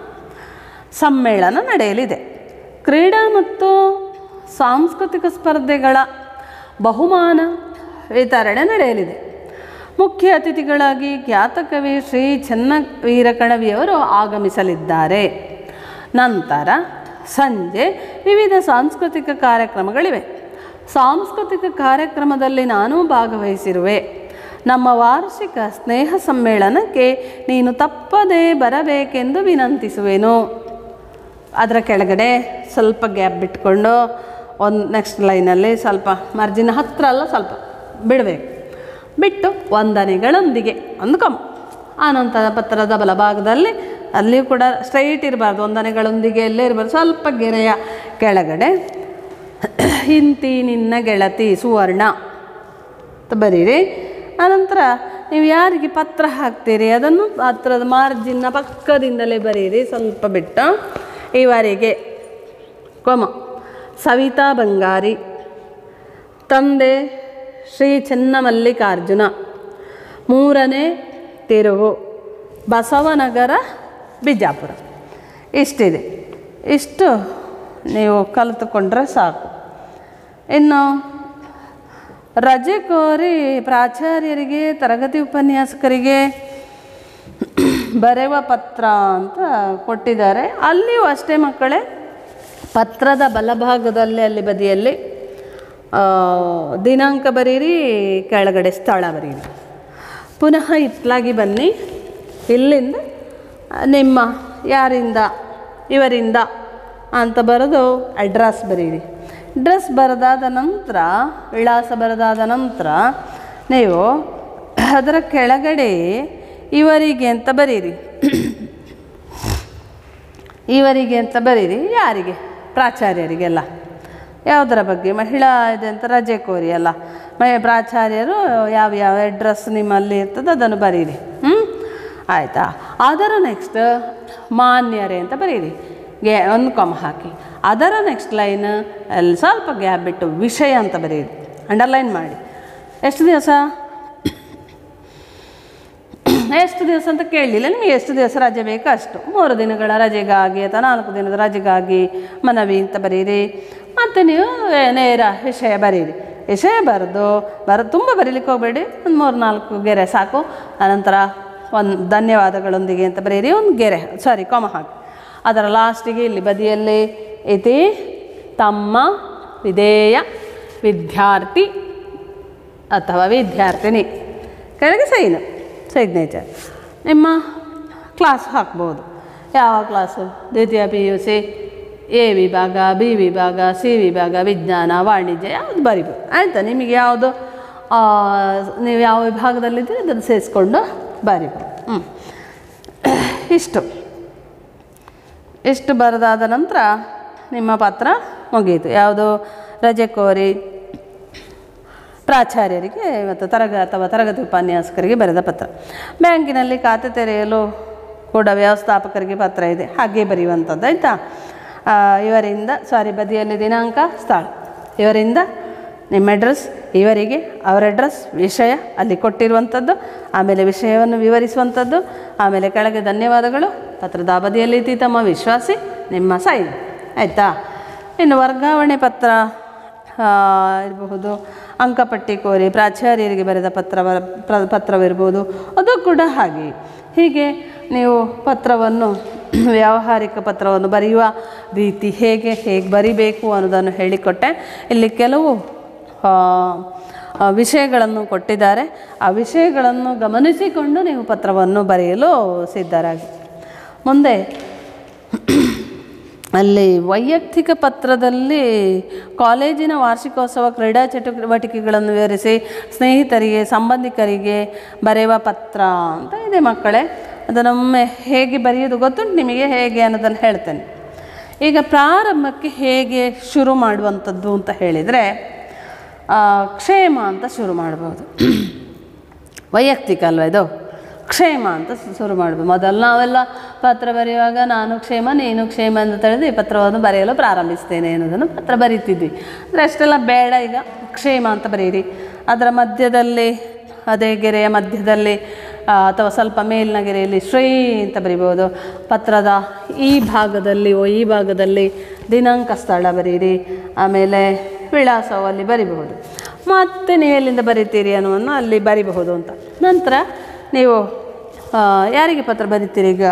ಸಮ್ಮೇಳನ ನಡೆಯಲಿದೆ ಕ್ರೀಡಾ ಮತ್ತು ಸಾಂಸ್ಕೃತಿಕ ಸ್ಪರ್ಧೆಗಳ ಬಹುಮಾನ ವಿತರಣೆ ನಡೆಯಲಿದೆ ಮುಖ್ಯ ಅತಿಥಿಗಳಾಗಿ ಖ್ಯಾತ ಕವಿ ಶ್ರೀ ಚೆನ್ನವೀರ ಕಣವಿಯವರು ಆಗಮಿಸಲಿದ್ದಾರೆ ನಂತರ ಸಂಜೆ ವಿವಿಧ ಸಾಂಸ್ಕೃತಿಕ ಕಾರ್ಯಕ್ರಮಗಳಿವೆ ಸಾಂಸ್ಕೃತಿಕ ಕಾರ್ಯಕ್ರಮದಲ್ಲಿ ನಾನು ಭಾಗವಹಿಸಿರುವೆ ನಮ್ಮ ವಾರ್ಷಿಕ ಸ್ನೇಹ ಸಮ್ಮೇಳನಕ್ಕೆ ನೀನು ತಪ್ಪದೇ ಬರಬೇಕೆಂದು ವಿನಂತಿಸುವೆನು ಅದರ ಕೆಳಗಡೆ ಸ್ವಲ್ಪ ಗ್ಯಾಪ್ ಬಿಟ್ಕೊಂಡು ಒಂದು ನೆಕ್ಸ್ಟ್ ಲೈನಲ್ಲಿ ಸ್ವಲ್ಪ ಮಾರ್ಜಿನ್ ಹತ್ತಿರ ಅಲ್ಲ ಸ್ವಲ್ಪ ಬಿಡಬೇಕು ಬಿಟ್ಟು ವಂದನೆಗಳೊಂದಿಗೆ ಅಂದ್ಕೊಂ ಆನಂತರ ಪತ್ರದ ಬಲಭಾಗದಲ್ಲಿ ಅಲ್ಲಿಯೂ ಕೂಡ ಸ್ಟ್ರೈಟ್ ಇರಬಾರ್ದು ವಂದನೆಗಳೊಂದಿಗೆ ಎಲ್ಲೇ ಇರಬಾರ್ದು ಸ್ವಲ್ಪ ಗೆರೆಯ ಕೆಳಗಡೆ ಇಂತಿ ನಿನ್ನ ಗೆಳತಿ ಸುವರ್ಣ ಅಂತ ಬರೀರಿ ಆನಂತರ ನೀವು ಯಾರಿಗೆ ಪತ್ರ ಹಾಕ್ತೀರಿ ಅದನ್ನು ಪತ್ರದ ಮಾರ್ಜಿನ್ನ ಪಕ್ಕದಿಂದಲೇ ಬರೀರಿ ಸ್ವಲ್ಪ ಬಿಟ್ಟು ಇವರಿಗೆ ಕೊಮ ಸವಿತಾ ಬಂಗಾರಿ ತಂದೆ ಶ್ರೀ ಚೆನ್ನಮಲ್ಲಿಕಾರ್ಜುನ ಮೂರನೇ ತಿರುವು ಬಸವನಗರ ಬಿಜಾಪುರ ಇಷ್ಟಿದೆ ಇಷ್ಟು ನೀವು ಕಲಿತುಕೊಂಡ್ರೆ ಸಾಕು ಇನ್ನು ರಜೆ ಕೋರಿ ಪ್ರಾಚಾರ್ಯರಿಗೆ ತರಗತಿ ಉಪನ್ಯಾಸಕರಿಗೆ ಬರೆಯುವ ಪತ್ರ ಅಂತ ಕೊಟ್ಟಿದ್ದಾರೆ ಅಲ್ಲಿಯೂ ಅಷ್ಟೇ ಮಕ್ಕಳೇ ಪತ್ರದ ಬಲಭಾಗದಲ್ಲಿ ಅಲ್ಲಿ ಬದಿಯಲ್ಲಿ ಆ, ದಿನಾಂಕ ಬರೀರಿ ಕೆಳಗಡೆ ಸ್ಥಳ ಬರೀರಿ ಪುನಃ ಇತ್ಲಾಗಿ ಬನ್ನಿ ಇಲ್ಲಿಂದ ನಿಮ್ಮ ಯಾರಿಂದ ಇವರಿಂದ ಅಂತ ಬರೆದು ಅಡ್ರೆಸ್ ಬರೀರಿ ಅಡ್ರೆಸ್ ಬರೆದಾದ ನಂತರ ವಿಳಾಸ ಬರೆದಾದ ನಂತರ ನೀವು ಅದರ ಕೆಳಗಡೆ ಇವರಿಗೆ ಅಂತ ಬರೀರಿ ಇವರಿಗೆ ಅಂತ ಬರೀರಿ ಯಾರಿಗೆ ಪ್ರಾಚಾರ್ಯರಿಗೆಲ್ಲ ಯಾವುದರ ಬಗ್ಗೆ ಮಹಿಳಾ ಇದೆ ಅಂತ ರಜೆ ಕೋರಿ ಅಲ್ಲ ಮ ಪ್ರಾಚಾರ್ಯರು ಯಾವ ಯಾವ ಅಡ್ರೆಸ್ ನಿಮ್ಮಲ್ಲಿ ಇರ್ತದೆ ಅದನ್ನು ಬರೀರಿ ಹ್ಞೂ ಆಯಿತಾ ಅದರ ನೆಕ್ಸ್ಟ್ ಮಾನ್ಯರೇ ಅಂತ ಬರೀರಿ ಗೆ ಒಂದು ಕೊಮ ಹಾಕಿ ಅದರ ನೆಕ್ಸ್ಟ್ ಲೈನ್ ಅಲ್ಲಿ ಸ್ವಲ್ಪ ಗ್ಯಾಪ್ ಬಿಟ್ಟು ವಿಷಯ ಅಂತ ಬರೀರಿ ಅಂಡರ್ಲೈನ್ ಮಾಡಿ ಎಷ್ಟು ದಿವಸ ಎಷ್ಟು ದಿವಸ ಅಂತ ಕೇಳಲಿಲ್ಲ ನಿಮಗೆ ಎಷ್ಟು ದಿವಸ ರಜೆ ಬೇಕೋ ಅಷ್ಟು ಮೂರು ದಿನಗಳ ರಜೆಗಾಗಿ ಅಥವಾ ನಾಲ್ಕು ದಿನದ ರಜೆಗಾಗಿ ಮನವಿ ಅಂತ ಬರೀರಿ ಮತ್ತು ನೀವು ನೇರ ವಿಷಯ ಬರೀರಿ ವಿಷಯ ಬರೆದು ಬರ ತುಂಬ ಬರೀಲಿಕ್ಕೆ ಹೋಗಬೇಡಿ ಒಂದು ಮೂರು ನಾಲ್ಕು ಗೆರೆ ಸಾಕು ಅನಂತರ ಒಂದು ಧನ್ಯವಾದಗಳೊಂದಿಗೆ ಅಂತ ಬರೀರಿ ಒಂದು ಗೆರೆ ಸಾರಿ ಕೊಮ ಹಾಕಿ ಅದರ ಲಾಸ್ಟಿಗೆ ಇಲ್ಲಿ ಬದಿಯಲ್ಲಿ ಇತಿ ತಮ್ಮ ವಿಧೇಯ ವಿದ್ಯಾರ್ಥಿ ಅಥವಾ ವಿದ್ಯಾರ್ಥಿನಿ ಕೆಳಗೆ ಸೈನು ಸಿಗ್ನೇಚರ್ ನಿಮ್ಮ ಕ್ಲಾಸ್ ಹಾಕ್ಬೋದು ಯಾವ ಕ್ಲಾಸು ದ್ವಿತೀಯ ಪಿ ಯು ಸಿ ಎ ವಿಭಾಗ ಬಿ ವಿಭಾಗ ಸಿ ವಿಭಾಗ ವಿಜ್ಞಾನ ವಾಣಿಜ್ಯ ಯಾವುದು ಬರಿಬೋದು ಆಯಿತಾ ನಿಮಗೆ ಯಾವುದು ಆ, ನೀವು ಯಾವ ವಿಭಾಗದಲ್ಲಿದ್ದೀರಿ ಅದನ್ನು ಸೇರಿಸ್ಕೊಂಡು ಬರಿಬೋದು ಹ್ಞೂ ಇಷ್ಟು ಇಷ್ಟು ಬರೆದಾದ ನಂತರ ನಿಮ್ಮ ಪತ್ರ ಮುಗಿಯಿತು ಯಾವುದು ರಜೆ ಕೋರಿ ಪ್ರಾಚಾರ್ಯರಿಗೆ ಮತ್ತು ತರಗ ಅಥವಾ ತರಗತಿ ಉಪನ್ಯಾಸಕರಿಗೆ ಬರೆದ ಪತ್ರ ಬ್ಯಾಂಕಿನಲ್ಲಿ ಖಾತೆ ತೆರೆಯಲು ಕೂಡ ವ್ಯವಸ್ಥಾಪಕರಿಗೆ ಪತ್ರ ಇದೆ ಹಾಗೆ ಬರೆಯುವಂಥದ್ದು ಆಯಿತಾ ಆ, ಇವರಿಂದ ಸಾರಿ ಬದಿಯಲ್ಲಿ ದಿನಾಂಕ ಸ್ಥಳ ಇವರಿಂದ ನಿಮ್ಮ ಅಡ್ರೆಸ್ ಇವರಿಗೆ ಅವರ ಅಡ್ರೆಸ್ ವಿಷಯ ಅಲ್ಲಿ ಕೊಟ್ಟಿರುವಂಥದ್ದು ಆಮೇಲೆ ವಿಷಯವನ್ನು ವಿವರಿಸುವಂಥದ್ದು ಆಮೇಲೆ ಕೆಳಗೆ ಧನ್ಯವಾದಗಳು ಪತ್ರದ ಅವಧಿಯಲ್ಲಿ ಇದ್ದೀ ತಮ್ಮ ವಿಶ್ವಾಸಿ ನಿಮ್ಮ ಸೈನ್ ಆಯಿತಾ ಇನ್ನು ವರ್ಗಾವಣೆ ಪತ್ರ ಆ, ಇರಬಹುದು ಅಂಕಪಟ್ಟಿ ಕೋರಿ ಪ್ರಾಚಾರ್ಯರಿಗೆ ಬರೆದ ಪತ್ರ ಪ್ರ- ಪತ್ರವಿರ್ಬೋದು ಅದು ಕೂಡ ಹಾಗೆ ಹೀಗೆ ನೀವು ಪತ್ರವನ್ನು ವ್ಯಾವಹಾರಿಕ ಪತ್ರವನ್ನು ಬರೆಯುವ ರೀತಿ ಹೇಗೆ ಹೇಗೆ ಬರಿಬೇಕು ಅನ್ನೋದನ್ನು ಹೇಳಿಕೊಟ್ಟೆ ಇಲ್ಲಿ ಕೆಲವು ಆ, ಆ, ವಿಷಯಗಳನ್ನು ಕೊಟ್ಟಿದ್ದಾರೆ ಆ ವಿಷಯಗಳನ್ನು ಗಮನಿಸಿಕೊಂಡು ನೀವು ಪತ್ರವನ್ನು ಬರೆಯಲು ಸಿದ್ಧರಾಗಿ ಮುಂದೆ ಅಲ್ಲಿ ವೈಯಕ್ತಿಕ ಪತ್ರದಲ್ಲಿ ಕಾಲೇಜಿನ ವಾರ್ಷಿಕೋತ್ಸವ ಕ್ರೀಡಾ ಚಟುವಟಿಕೆಗಳನ್ನು ವಿವರಿಸಿ ಸ್ನೇಹಿತರಿಗೆ ಸಂಬಂಧಿಕರಿಗೆ ಬರೆಯುವ ಪತ್ರ ಅಂತ ಇದೆ ಮಕ್ಕಳೇ ಅದನ್ನೊಮ್ಮೆ ಹೇಗೆ ಬರೆಯೋದು ಗೊತ್ತುಂಟು ನಿಮಗೆ ಹೇಗೆ ಅನ್ನೋದನ್ನು ಹೇಳ್ತೇನೆ ಈಗ ಪ್ರಾರಂಭಕ್ಕೆ ಹೇಗೆ ಶುರು ಮಾಡುವಂಥದ್ದು ಅಂತ ಹೇಳಿದರೆ ಆ, ಕ್ಷೇಮ ಅಂತ ಶುರು ಮಾಡ್ಬೋದು ವೈಯಕ್ತಿಕ ಅಲ್ವ ಇದು ಕ್ಷೇಮ ಅಂತ ಶು- ಶುರು ಮಾಡ್ಬೋದು ಮೊದಲು ನಾವೆಲ್ಲ ಪತ್ರ ಬರೆಯುವಾಗ ನಾನು ಕ್ಷೇಮ ನೀನು ಕ್ಷೇಮ ಅಂತ ತಿಳಿದು ಈ ಪತ್ರವನ್ನು ಬರೆಯಲು ಪ್ರಾರಂಭಿಸ್ತೇನೆ ಅನ್ನೋದನ್ನು ಪತ್ರ ಬರೀತಿದ್ವಿ ಅಂದರೆ ಅಷ್ಟೆಲ್ಲ ಬೇಡ ಈಗ ಕ್ಷೇಮ ಅಂತ ಬರೀರಿ ಅದರ ಮಧ್ಯದಲ್ಲಿ ಅದೇ ಗೆರೆಯ ಮಧ್ಯದಲ್ಲಿ ಆ, ಅಥವಾ ಸ್ವಲ್ಪ ಮೇಲಿನ ಗೆರೆಯಲ್ಲಿ ಶ್ರೀ ಅಂತ ಬರಿಬೋದು ಪತ್ರದ ಈ ಭಾಗದಲ್ಲಿ ಓ ಈ ಭಾಗದಲ್ಲಿ ದಿನಾಂಕ ಸ್ಥಳ ಬರೀರಿ ಆಮೇಲೆ ವಿಳಾಸವು ಅಲ್ಲಿ ಬರಿಬಹುದು ಮತ್ತು ನೀವು ಎಲ್ಲಿಂದ ಬರಿತೀರಿ ಅನ್ನೋವನ್ನು ಅಲ್ಲಿ ಬರಿಬಹುದು ಅಂತ ನಂತರ ನೀವು ಆ, ಯಾರಿಗೆ ಪತ್ರ ಬರಿತೀರಿ ಈಗ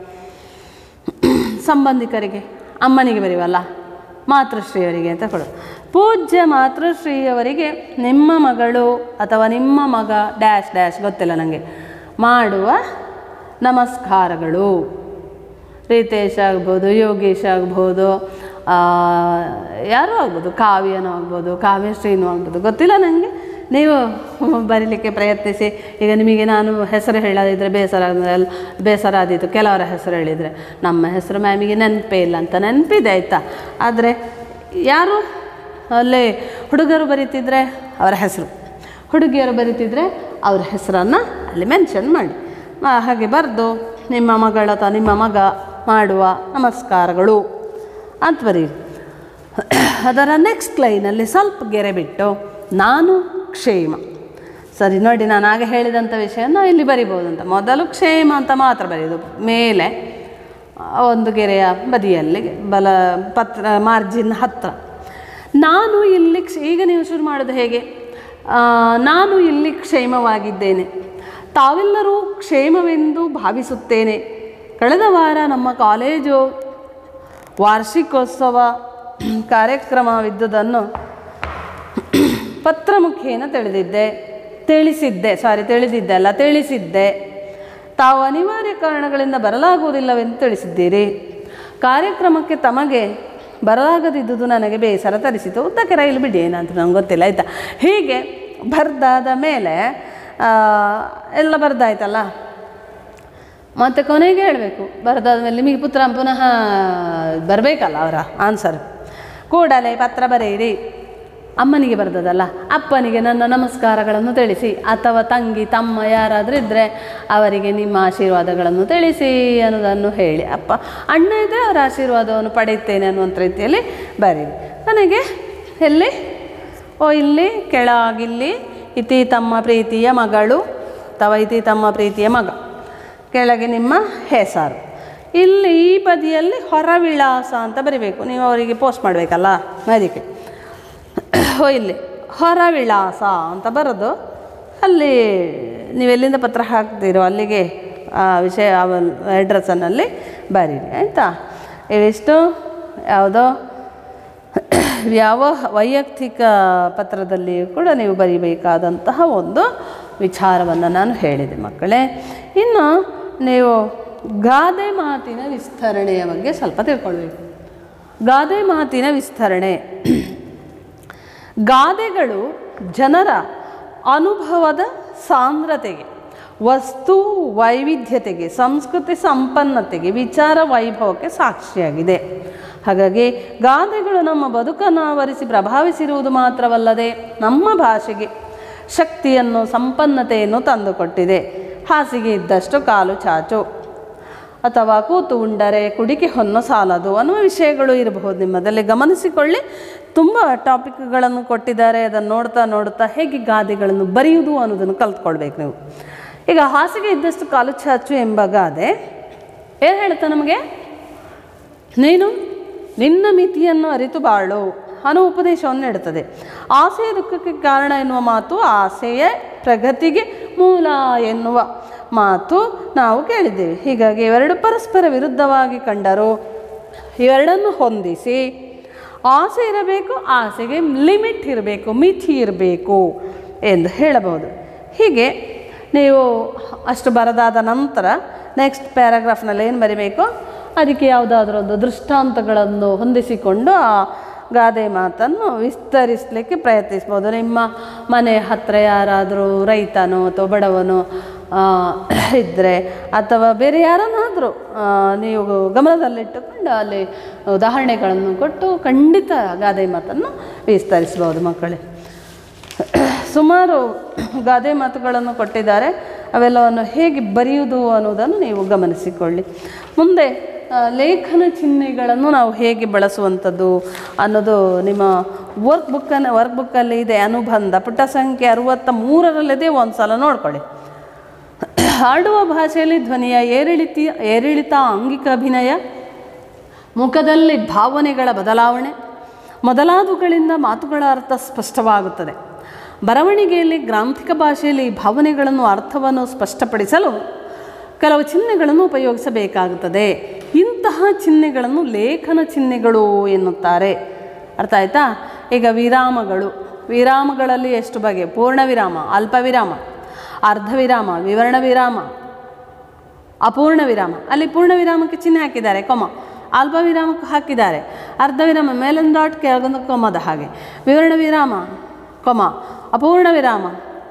ಸಂಬಂಧಿಕರಿಗೆ ಅಮ್ಮನಿಗೆ ಬರೆಯುವಲ್ಲ ಮಾತೃಶ್ರೀಯವರಿಗೆ ಅಂತ ಕೊಡು ಪೂಜ್ಯ ಮಾತೃಶ್ರೀಯವರಿಗೆ ನಿಮ್ಮ ಮಗಳು ಅಥವಾ ನಿಮ್ಮ ಮಗ ಡ್ಯಾಶ್ ಡ್ಯಾಶ್ ಗೊತ್ತಿಲ್ಲ ನನಗೆ ಮಾಡುವ ನಮಸ್ಕಾರಗಳು ರೀತೇಶ್ ಆಗ್ಬೋದು ಯೋಗೇಶ್ ಆಗ್ಬೋದು ಆ, ಯಾರೂ ಆಗ್ಬೋದು ಕಾವ್ಯನೂ ಆಗ್ಬೋದು ಕಾವ್ಯಶ್ರೀನೂ ಆಗ್ಬೋದು ಗೊತ್ತಿಲ್ಲ ನನಗೆ ನೀವು ಬರೀಲಿಕ್ಕೆ ಪ್ರಯತ್ನಿಸಿ ಈಗ ನಿಮಗೆ ನಾನು ಹೆಸರು ಹೇಳದಿದ್ದರೆ ಬೇಸರ ಆದ್ಮೇಲೆ ಬೇಸರ ಆದೀತು ಕೆಲವರ ಹೆಸರು ಹೇಳಿದರೆ ನಮ್ಮ ಹೆಸರು ಮ್ಯಾಮಿಗೆ ನೆನಪೇ ಇಲ್ಲ ಅಂತ ನೆನಪಿದೆ ಆಯಿತಾ ಆದರೆ ಯಾರು ಅಲ್ಲೇ ಹುಡುಗರು ಬರೀತಿದ್ರೆ ಅವರ ಹೆಸರು ಹುಡುಗಿಯರು ಬರೀತಿದ್ರೆ ಅವ್ರ ಹೆಸರನ್ನು ಅಲ್ಲಿ ಮೆನ್ಷನ್ ಮಾಡಿ ಆ, ಹಾಗೆ ಬರೆದು ನಿಮ್ಮ ಮಗಳ ಅಥವಾ ನಿಮ್ಮ ಮಗ ಮಾಡುವ ನಮಸ್ಕಾರಗಳು ಅಂತ ಬರೀರಿ ಅದರ ನೆಕ್ಸ್ಟ್ ಲೈನಲ್ಲಿ ಸ್ವಲ್ಪ ಗೆರೆ ಬಿಟ್ಟು ನಾನು ಕ್ಷೇಮ ಸರಿ ನೋಡಿ ನಾನು ಆಗ ಹೇಳಿದಂಥ ವಿಷಯನ ಇಲ್ಲಿ ಬರಿಬೋದು ಅಂತ ಮೊದಲು ಕ್ಷೇಮ ಅಂತ ಮಾತ್ರ ಬರೆಯೋದು ಮೇಲೆ ಆ, ಒಂದು ಗೆರೆಯ ಬದಿಯಲ್ಲಿ ಬಲ ಪತ್ರ ಮಾರ್ಜಿನ್ ಹತ್ತಿರ ನಾನು ಇಲ್ಲಿ ಕ್ಷ- ಈಗ ನೀವು ಶುರು ಮಾಡೋದು ಹೇಗೆ ಆ, ನಾನು ಇಲ್ಲಿ ಕ್ಷೇಮವಾಗಿದ್ದೇನೆ ತಾವೆಲ್ಲರೂ ಕ್ಷೇಮವೆಂದು ಭಾವಿಸುತ್ತೇನೆ ಕಳೆದ ವಾರ ನಮ್ಮ ಕಾಲೇಜು ವಾರ್ಷಿಕೋತ್ಸವ ಕಾರ್ಯಕ್ರಮವಿದ್ದುದನ್ನು ಪತ್ರ ಮುಖೇನ ತಿಳಿದಿದ್ದೆ ತಿಳಿಸಿದ್ದೆ ಸಾರಿ ತಿಳಿದಿದ್ದೆ ಅಲ್ಲ ತಿಳಿಸಿದ್ದೆ ತಾವು ಅನಿವಾರ್ಯ ಕಾರಣಗಳಿಂದ ಬರಲಾಗುವುದಿಲ್ಲವೆಂದು ತಿಳಿಸಿದ್ದೀರಿ ಕಾರ್ಯಕ್ರಮಕ್ಕೆ ತಮಗೆ ಬರಲಾಗದಿದ್ದುದು ನನಗೆ ಬೇಸರ ತರಿಸಿತು ಉದ್ದಕ್ಕೆ ರೈಲು ಬಿಡಿ ಏನಂತ ನಂಗೆ ಗೊತ್ತಿಲ್ಲ ಆಯಿತಾ ಹೀಗೆ ಬರ್ದಾದ ಮೇಲೆ ಆ, ಎಲ್ಲ ಬರ್ದಾಯ್ತಲ್ಲ ಮತ್ತು ಕೊನೆಗೆ ಹೇಳಬೇಕು ಬರೆದಾದ್ಮೇಲೆ ನಿಮಗೆ ಪುತ್ರ ಪುನಃ ಬರಬೇಕಲ್ಲ ಅವರ ಆನ್ಸರ್ ಕೂಡಲೇ ಪತ್ರ ಬರೆಯಿರಿ ಅಮ್ಮನಿಗೆ ಬರೆದದಲ್ಲ ಅಪ್ಪನಿಗೆ ನನ್ನ ನಮಸ್ಕಾರಗಳನ್ನು ತಿಳಿಸಿ ಅಥವಾ ತಂಗಿ ತಮ್ಮ ಯಾರಾದರೂ ಇದ್ದರೆ ಅವರಿಗೆ ನಿಮ್ಮ ಆಶೀರ್ವಾದಗಳನ್ನು ತಿಳಿಸಿ ಅನ್ನೋದನ್ನು ಹೇಳಿ ಅಪ್ಪ ಅಣ್ಣ ಇದ್ದರೆ ಅವರ ಆಶೀರ್ವಾದವನ್ನು ಪಡೆಯುತ್ತೇನೆ ಅನ್ನುವಂಥ ರೀತಿಯಲ್ಲಿ ಬರೀರಿ ನನಗೆ ಎಲ್ಲಿ ಓ ಇಲ್ಲಿ ಕೆಳಗಿಲ್ಲಿ ಇತಿ ತಮ್ಮ ಪ್ರೀತಿಯ ಮಗಳು ಅಥವಾ ಇತಿ ತಮ್ಮ ಪ್ರೀತಿಯ ಮಗ ಕೆಳಗೆ ನಿಮ್ಮ ಹೆಸರು ಇಲ್ಲಿ ಈ ಬದಿಯಲ್ಲಿ ಹೊರವಿಳಾಸ ಅಂತ ಬರಿಬೇಕು ನೀವು ಅವರಿಗೆ ಪೋಸ್ಟ್ ಮಾಡಬೇಕಲ್ಲ ಅದಕ್ಕೆ ಓ ಇಲ್ಲಿ ಹೊರವಿಳಾಸ ಅಂತ ಬರೋದು ಅಲ್ಲಿ ನೀವೆಲ್ಲಿಂದ ಪತ್ರ ಹಾಕ್ತೀರೋ ಅಲ್ಲಿಗೆ ಆ ವಿಷಯ ಅಡ್ರೆಸ್ಸನ್ನಲ್ಲಿ ಬರೀರಿ ಆಯಿತಾ ಇವಿಷ್ಟು ಯಾವುದೋ ಯಾವ ವೈಯಕ್ತಿಕ ಪತ್ರದಲ್ಲಿಯೂ ಕೂಡ ನೀವು ಬರೀಬೇಕಾದಂತಹ ಒಂದು ವಿಚಾರವನ್ನು ನಾನು ಹೇಳಿದೆ ಮಕ್ಕಳೇ ಇನ್ನು ನೀವು ಗಾದೆ ಮಾತಿನ ವಿಸ್ತರಣೆಯ ಬಗ್ಗೆ ಸ್ವಲ್ಪ ತಿಳ್ಕೊಳ್ಬೇಕು ಗಾದೆ ಮಾತಿನ ವಿಸ್ತರಣೆ ಗಾದೆಗಳು ಜನರ ಅನುಭವದ ಸಾಂದ್ರತೆಗೆ ವಸ್ತು ವೈವಿಧ್ಯತೆಗೆ ಸಂಸ್ಕೃತಿ ಸಂಪನ್ನತೆಗೆ ವಿಚಾರ ವೈಭವಕ್ಕೆ ಸಾಕ್ಷಿಯಾಗಿದೆ ಹಾಗಾಗಿ ಗಾದೆಗಳು ನಮ್ಮ ಬದುಕನ್ನು ಆವರಿಸಿ ಪ್ರಭಾವಿಸಿರುವುದು ಮಾತ್ರವಲ್ಲದೆ ನಮ್ಮ ಭಾಷೆಗೆ ಶಕ್ತಿಯನ್ನು ಸಂಪನ್ನತೆಯನ್ನು ತಂದುಕೊಟ್ಟಿದೆ ಹಾಸಿಗೆ ಇದ್ದಷ್ಟು ಕಾಲು ಚಾಚು ಅಥವಾ ಕೂತು ಉಂಡರೆ ಕುಡಿಕೆ ಹೊನ್ನು ಸಾಲದು ಅನ್ನುವ ವಿಷಯಗಳು ಇರಬಹುದು ನಿಮ್ಮದಲ್ಲಿ ಗಮನಿಸಿಕೊಳ್ಳಿ ತುಂಬ ಟಾಪಿಕ್ಗಳನ್ನು ಕೊಟ್ಟಿದ್ದಾರೆ ಅದನ್ನು ನೋಡ್ತಾ ನೋಡ್ತಾ ಹೇಗೆ ಗಾದೆಗಳನ್ನು ಬರೆಯುವುದು ಅನ್ನೋದನ್ನು ಕಲ್ತ್ಕೊಳ್ಬೇಕು ನೀವು ಈಗ ಹಾಸಿಗೆ ಇದ್ದಷ್ಟು ಕಾಲು ಚಾಚು ಎಂಬ ಗಾದೆ ಏನು ಹೇಳುತ್ತೆ ನಮಗೆ ನೀನು ನಿನ್ನ ಮಿತಿಯನ್ನು ಅರಿತು ಬಾಳು ಅನ್ನೋ ಉಪದೇಶವನ್ನು ನೀಡುತ್ತದೆ ಆಸೆಯ ದುಃಖಕ್ಕೆ ಕಾರಣ ಎನ್ನುವ ಮಾತು ಆಸೆಯ ಪ್ರಗತಿಗೆ ಮೂಲ ಎನ್ನುವ ಮಾತು ನಾವು ಕೇಳಿದ್ದೇವೆ ಹೀಗಾಗಿ ಇವೆರಡು ಪರಸ್ಪರ ವಿರುದ್ಧವಾಗಿ ಕಂಡರು ಇವೆರಡನ್ನು ಹೊಂದಿಸಿ ಆಸೆ ಇರಬೇಕು ಆಸೆಗೆ ಲಿಮಿಟ್ ಇರಬೇಕು ಮಿತಿ ಇರಬೇಕು ಎಂದು ಹೇಳಬಹುದು ಹೀಗೆ ನೀವು ಅಷ್ಟು ಬರದಾದ ನಂತರ ನೆಕ್ಸ್ಟ್ ಪ್ಯಾರಾಗ್ರಾಫ್ನಲ್ಲಿ ಏನು ಬರಿಬೇಕು ಅದಕ್ಕೆ ಯಾವುದಾದ್ರೂ ಒಂದು ದೃಷ್ಟಾಂತಗಳನ್ನು ಹೊಂದಿಸಿಕೊಂಡು ಆ ಗಾದೆ ಮಾತನ್ನು ವಿಸ್ತರಿಸಲಿಕ್ಕೆ ಪ್ರಯತ್ನಿಸ್ಬೋದು ನಿಮ್ಮ ಮನೆ ಹತ್ತಿರ ಯಾರಾದರೂ ರೈತನೋ ಅಥವಾ ಬಡವನೋ ಇದ್ದರೆ ಅಥವಾ ಬೇರೆ ಯಾರನ್ನಾದರೂ ನೀವು ಗಮನದಲ್ಲಿಟ್ಟುಕೊಂಡು ಅಲ್ಲಿ ಉದಾಹರಣೆಗಳನ್ನು ಕೊಟ್ಟು ಖಂಡಿತ ಗಾದೆ ಮಾತನ್ನು ವಿಸ್ತರಿಸ್ಬೋದು ಮಕ್ಕಳೇ ಸುಮಾರು ಗಾದೆ ಮಾತುಗಳನ್ನು ಕೊಟ್ಟಿದ್ದಾರೆ ಅವೆಲ್ಲವನ್ನು ಹೇಗೆ ಬರೆಯುವುದು ಅನ್ನೋದನ್ನು ನೀವು ಗಮನಿಸಿಕೊಳ್ಳಿ ಮುಂದೆ ಆ, ಲೇಖನ ಚಿಹ್ನೆಗಳನ್ನು ನಾವು ಹೇಗೆ ಬಳಸುವಂಥದ್ದು ಅನ್ನೋದು ನಿಮ್ಮ ವರ್ಕ್ ಬುಕ್ಕನ್ನು ವರ್ಕ್ ಬುಕ್ಕಲ್ಲಿ ಇದೆ ಅನುಬಂಧ ಪುಟ ಸಂಖ್ಯೆ ಅರುವತ್ತ ಮೂರರಲ್ಲಿದೆ ಒಂದು ಸಲ ನೋಡ್ಕೊಳ್ಳಿ ಆಡುವ ಭಾಷೆಯಲ್ಲಿ ಧ್ವನಿಯ ಏರಿಳಿತ ಏರಿಳಿತ ಆಂಗಿಕ ಅಭಿನಯ ಮುಖದಲ್ಲಿ ಭಾವನೆಗಳ ಬದಲಾವಣೆ ಮೊದಲಾದವುಗಳಿಂದ ಮಾತುಗಳ ಅರ್ಥ ಸ್ಪಷ್ಟವಾಗುತ್ತದೆ ಬರವಣಿಗೆಯಲ್ಲಿ ಗ್ರಾಂಥಿಕ ಭಾಷೆಯಲ್ಲಿ ಈ ಭಾವನೆಗಳನ್ನು ಅರ್ಥವನ್ನು ಸ್ಪಷ್ಟಪಡಿಸಲು ಕೆಲವು ಚಿಹ್ನೆಗಳನ್ನು ಉಪಯೋಗಿಸಬೇಕಾಗುತ್ತದೆ ಇಂತಹ ಚಿಹ್ನೆಗಳನ್ನು ಲೇಖನ ಚಿಹ್ನೆಗಳು ಎನ್ನುತ್ತಾರೆ ಅರ್ಥ ಆಯ್ತಾ ಈಗ ವಿರಾಮಗಳು ವಿರಾಮಗಳಲ್ಲಿ ಎಷ್ಟು ಬಗೆ ಪೂರ್ಣ ವಿರಾಮ ಅಲ್ಪ ವಿರಾಮ ಅರ್ಧ ವಿರಾಮ ವಿವರಣ ವಿರಾಮ ಅಪೂರ್ಣ ವಿರಾಮ ಅಲ್ಲಿ ಪೂರ್ಣ ವಿರಾಮಕ್ಕೆ ಚಿಹ್ನೆ ಹಾಕಿದ್ದಾರೆ ಕೊಮ ಅಲ್ಪ ವಿರಾಮಕ್ಕೆ ಹಾಕಿದ್ದಾರೆ ಅರ್ಧ ವಿರಾಮ ಮೇಲೊಂದು ಡಾಟ್ ಕೆಳಗೊಂದು ಕೊಮದ ಹಾಗೆ ವಿವರಣ ವಿರಾಮ ಕೊಮ ಅಪೂರ್ಣ ವಿರಾಮ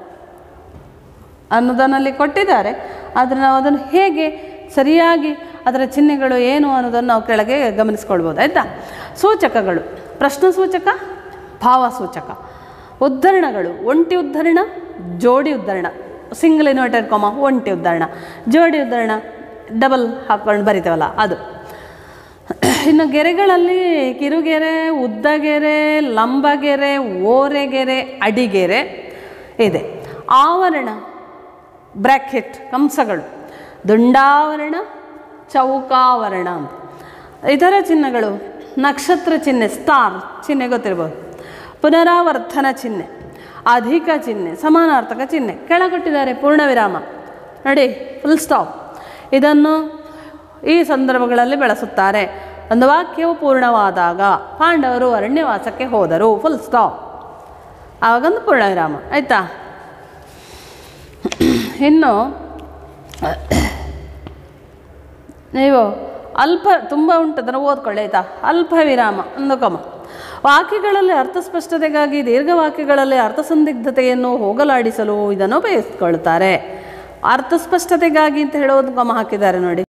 ಅನ್ನೋದನ್ನಲ್ಲಿ ಕೊಟ್ಟಿದ್ದಾರೆ ಆದರೆ ನಾವು ಅದನ್ನು ಹೇಗೆ ಸರಿಯಾಗಿ ಅದರ ಚಿಹ್ನೆಗಳು ಏನು ಅನ್ನೋದನ್ನು ನಾವು ಕೆಳಗೆ ಗಮನಿಸ್ಕೊಳ್ಬೋದು ಆಯಿತಾ ಸೂಚಕಗಳು ಪ್ರಶ್ನ ಸೂಚಕ ಭಾವಸೂಚಕ ಉದ್ಧರಣಗಳು ಒಂಟಿ ಉದ್ಧರಣ ಜೋಡಿ ಉದ್ಧರಣ ಸಿಂಗಲ್ ಇನ್ವರ್ಟೆಡ್ ಕೊಮ ಒಂಟಿ ಉದ್ಧರಣ ಜೋಡಿ ಉದ್ಧರಣ ಡಬಲ್ ಹಾಕ್ಕೊಂಡು ಬರಿತೇವಲ್ಲ ಅದು ಇನ್ನು ಗೆರೆಗಳಲ್ಲಿ ಕಿರುಗೆರೆ ಉದ್ದಗೆರೆ ಲಂಬಗೆರೆ ಓರೆಗೆರೆ ಅಡಿಗೆರೆ ಇದೆ ಆವರಣ ಬ್ರ್ಯಾಕೆಟ್ ಕಂಸಗಳು ದುಂಡಾವರಣ ಚೌಕಾವರಣ ಅಂತ ಇತರ ಚಿಹ್ನೆಗಳು ನಕ್ಷತ್ರ ಚಿಹ್ನೆ ಸ್ಟಾರ್ ಚಿಹ್ನೆ ಗೊತ್ತಿರ್ಬೋದು ಪುನರಾವರ್ತನ ಚಿಹ್ನೆ ಅಧಿಕ ಚಿಹ್ನೆ ಸಮಾನಾರ್ಥಕ ಚಿಹ್ನೆ ಕೆಳಗೊಟ್ಟಿದ್ದಾರೆ ಪೂರ್ಣ ವಿರಾಮ ನೋಡಿ ಫುಲ್ ಸ್ಟಾಪ್ ಇದನ್ನು ಈ ಸಂದರ್ಭಗಳಲ್ಲಿ ಬಳಸುತ್ತಾರೆ ಒಂದು ವಾಕ್ಯವು ಪೂರ್ಣವಾದಾಗ ಪಾಂಡವರು ಅರಣ್ಯವಾಸಕ್ಕೆ ಹೋದರು ಫುಲ್ ಸ್ಟಾಪ್ ಆವಾಗೊಂದು ಪೂರ್ಣ ವಿರಾಮ ಆಯಿತಾ ಇನ್ನು ನೀವು ಅಲ್ಪ ತುಂಬ ಉಂಟು ಅದನ್ನು ಓದ್ಕೊಳ್ಳಿ ಆಯಿತಾ ಅಲ್ಪ ವಿರಾಮ ಒಂದು ಕಮ ವಾಕ್ಯಗಳಲ್ಲಿ ಅರ್ಥಸ್ಪಷ್ಟತೆಗಾಗಿ ದೀರ್ಘವಾಕ್ಯಗಳಲ್ಲಿ ಅರ್ಥಸಂದಿಗ್ಧತೆಯನ್ನು ಹೋಗಲಾಡಿಸಲು ಇದನ್ನು ಉಪಯೋಗಿಸ್ಕೊಳ್ತಾರೆ ಅರ್ಥಸ್ಪಷ್ಟತೆಗಾಗಿ ಅಂತ ಹೇಳೋದು ಗಮ ಹಾಕಿದ್ದಾರೆ ನೋಡಿ